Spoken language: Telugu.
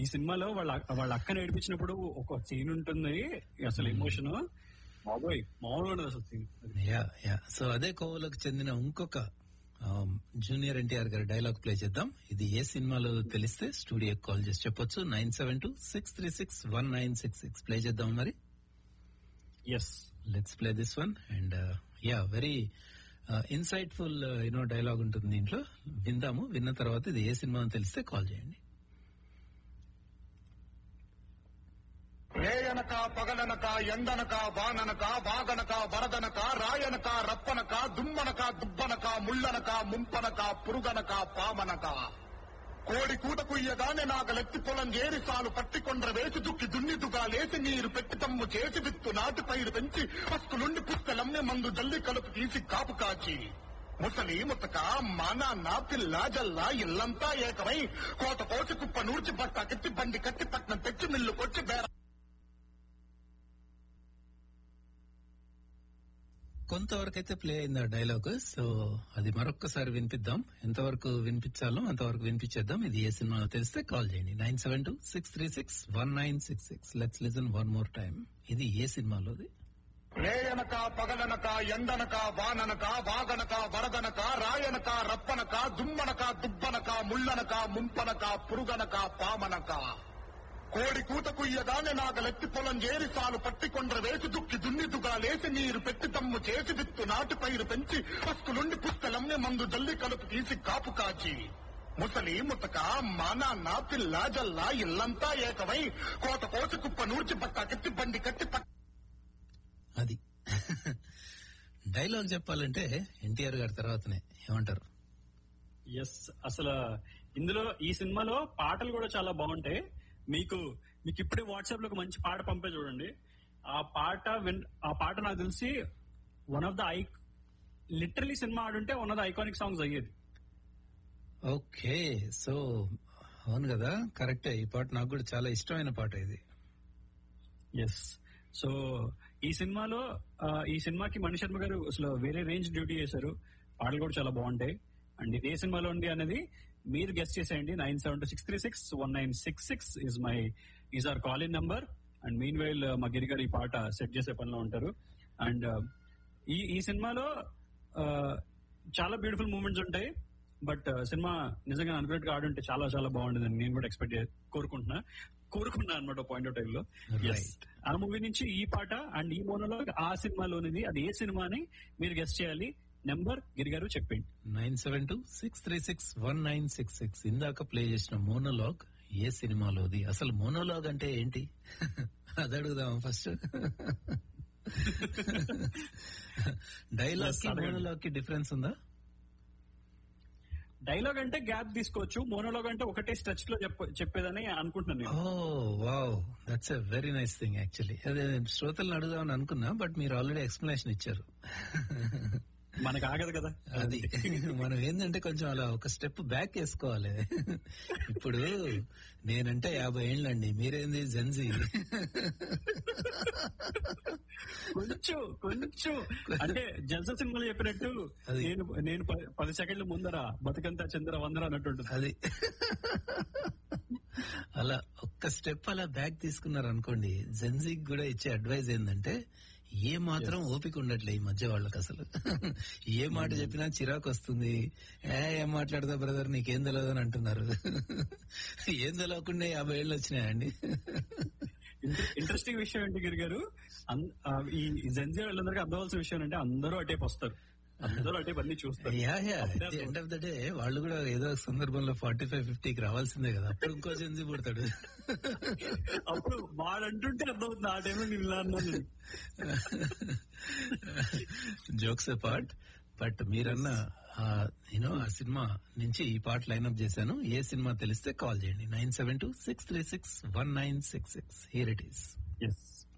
ఈ సినిమాలో వాళ్ళ వాళ్ళ అక్కని ఏడిపించినప్పుడు ఒక సీన్ ఉంటుంది అసలు ఎమోషన్ బాబోయ్ మామూలుగా ఉండదు అసలు సీన్ యా యా సో అదే కోవలకు చెందిన ఇంకొక జూనియర్ ఎన్టీఆర్ గారి డైలాగ్ ప్లే చేద్దాం ఇది ఏ సినిమాలో తెలిస్తే స్టూడియోకి కాల్ చేసి చెప్పొచ్చు nine seven two six three six one nine six six play చేద్దాం మరి yes let's play this one and ya very insightful you know dialogue ఉంటుంది దీంట్లో విందాము విన్న తర్వాత ఇది ఏ సినిమా అని తెలిస్తే కాల్ చేయండి రేయనక పగలనక ఎండనక వాననక వాగనక వరదనక రాయనక రప్పనక దుమ్మనక దుబ్బనక ముళ్ళనక ముంపనక పురుగనక పామనక కోడి కూట కుయ్యగానే నాగలెత్తి పొలం ఏరి సాలు పట్టికొండ్ర వేసి దుక్కి దున్నిదుగా లేసి నీరు పెట్టి తమ్ము చేసి విత్తు నాటి పైరు పెంచి పస్తులుండి పుస్తలమ్మి మందు జల్లి కలుపు తీసి కాపు కాచి ముసలి ముతక మానాన్న పిల్ల జల్ల ఇల్లంతా ఏకమై కోత కోసి కుప్ప నూర్చి బట్ట కట్టి బండి కట్టి పట్నం తెచ్చి మిల్లు కొచ్చి బేర కొంతవరకు అయితే ప్లే అయింది ఆ డైలాగ్ సో అది మరొక్కసారి వినిపిద్దాం ఎంతవరకు వినిపించాలో అంతవరకు వినిపించేద్దాం ఇది ఏ సినిమా తెలిస్తే కాల్ చేయండి nine seven two six three six one nine six six let's listen one more time ఇది ఏ సినిమాలోది రేయనక పగలనక ఎండనక వాననక వాగనక వరదనక రాయనక రప్పనక దుమ్మనక దుబ్బనక ముళ్ళనక ముంపనక పురుగనక పామనక కోడి కూత కుయ్యగానే నాగలెత్తి పొలం ఏరి సాలు పట్టికొండ్ర వేసి దుక్కి దున్నిదుగా లేసి నీరు పెట్టి తమ్ము చేసి విత్తు నాటి పైరు పెంచి పస్తులుండి పుస్తలమ్మి మందు జల్లి కలుపు తీసి కాపు కాచి ముసలి ముతక మానాన్న పిల్ల జల్ల ఇల్లంతా ఏకమై కోత కోసి కుప్ప నూర్చి బట్ట కట్టి బండి కట్టి పట్ట అది డైలాగ్ చెప్పాలంటే ఎన్టీఆర్ గారి తర్వాతనే ఏమంటారు ఎస్ అసలు ఇందులో ఈ సినిమాలో పాటలు కూడా చాలా బాగుంటాయి మీకు మీకు ఇప్పుడే వాట్సాప్ లో ఒక మంచి పాట పంపే చూడండి ఆ పాట విన్ ఆ పాట నాకు తెలిసి one of the I literally సినిమా ఆడుంటే one of the iconic songs అయ్యేది ఓకే సో అవును కదా కరెక్టే ఈ పాట నాకు కూడా చాలా ఇష్టమైన పాట ఇది ఎస్ సో ఈ సినిమాలో ఆ, ఈ సినిమాకి మణి శర్మ గారు అసలు వేరే రేంజ్ డ్యూటీ చేశారు పాటలు కూడా చాలా బాగుంటాయి అండ్ ఇది ఏ సినిమాలో ఉంది అనేది మీరు గెస్ట్ చేసేయండి nine seven two six three six one nine six six is my is our call in number and meanwhile మా గిరి గారు ఈ పాట సెట్ చేసే పనిలో ఉంటారు అండ్ ఈ ఈ సినిమాలో ఆ, చాలా బ్యూటిఫుల్ మూమెంట్స్ ఉంటాయి బట్ సినిమా నిజంగా అనుకున్నట్టుగా ఆడుంటే చాలా చాలా బాగుండేదని నేను కూడా ఎక్స్పెక్ట్ కోరుకుంటున్నా కోరుకున్నా అనమాట పాయింట్ ఆఫ్ టైం లో Yes. Right. ఆ మూవీ నుంచి ఈ పాట అండ్ ఈ మోనోలాగ్ ఆ సినిమాలోనిది అది ఏ సినిమా అని మీరు గెస్ట్ చేయాలి నెంబర్ గిరిగారు చెప్పండి nine seven two six three six one nine six six ఇందాక ప్లే చేసిన మోనోలాగ్ ఏ సినిమాలోది అసలు మోనోలాగ్ అంటే ఏంటి అది అడుగుదాం ఫస్ట్ డైలాగ్ కి Yes, అడగండి. మోనోలాగ్ కి డిఫరెన్స్ ఉందా డైలాగ్ అంటే గ్యాప్ తీసుకోవచ్చు మోనోలాగ్ అంటే ఒకటే స్ట్రెచ్ లో చెప్ప- చెప్పేదని అనుకుంటున్నాను నేను oh wow that's a very nice thing actually అదే శ్రోతలను అడుగుదామని అనుకున్నా బట్ మీరు ఆల్రెడీ ఎక్స్ప్లెనేషన్ ఇచ్చారు మనకు ఆగదు కదా అది మనం ఏంటంటే కొంచెం అలా ఒక స్టెప్ బ్యాక్ వేసుకోవాలి ఇప్పుడు నేనంటే యాభై ఏళ్ళండి మీరేంది జంజీ కొంచెం కొంచెం అంటే జల్సా సినిమాలో చెప్పినట్టు అది. నేను నేను ప- పది సెకండ్ల ముందర బతుకంతా చంద్ర వందర అన్నట్టు ఉంటుంది అది అలా ఒక్క స్టెప్ అలా బ్యాక్ తీసుకున్నారు అనుకోండి జెన్జీకి కూడా ఇచ్చే అడ్వైజ్ ఏంటంటే ఏ మాత్రం ఓపిక ఉండట్లే ఈ మధ్య వాళ్ళకి అసలు ఏ మాట చెప్పినా చిరాకు వస్తుంది ఏ ఏం మాట్లాడదా బ్రదర్ నీకేం తెలియదు అని అంటున్నారు ఏం తెలియకుండా యాభై ఏళ్ళు వచ్చినాయండి ఇంట్రెస్టింగ్ విషయం ఏంటి గిరి గారు అన్- ఆ, ఈ జెన్జీ వాళ్ళందరికీ అర్థవలసిన విషయం అంటే అందరూ అటేపు వస్తారు అందరూ అటేపు అన్ని చూస్తారు ya ya end of the day వాళ్ళు కూడా ఏదో ఒక సందర్భంలో ఫార్టీ ఫైవ్ ఫిఫ్టీకి రావాల్సిందే కదా అప్పుడు ఇంకో జెన్జీ పుడతాడు అప్పుడు వాడు అంటుంటే అర్థమవుతుంది ఆ టైంలో నేను ఇలా అన్నాను నేను. జోక్స్ పార్ట్ బట్ మీరన్న యూనో ఆ సినిమా నుంచి ఈ పాట లైన్అప్ చేశాను ఏ సినిమా తెలిస్తే కాల్ చేయండి nine seven two six three six one nine six six here it is yes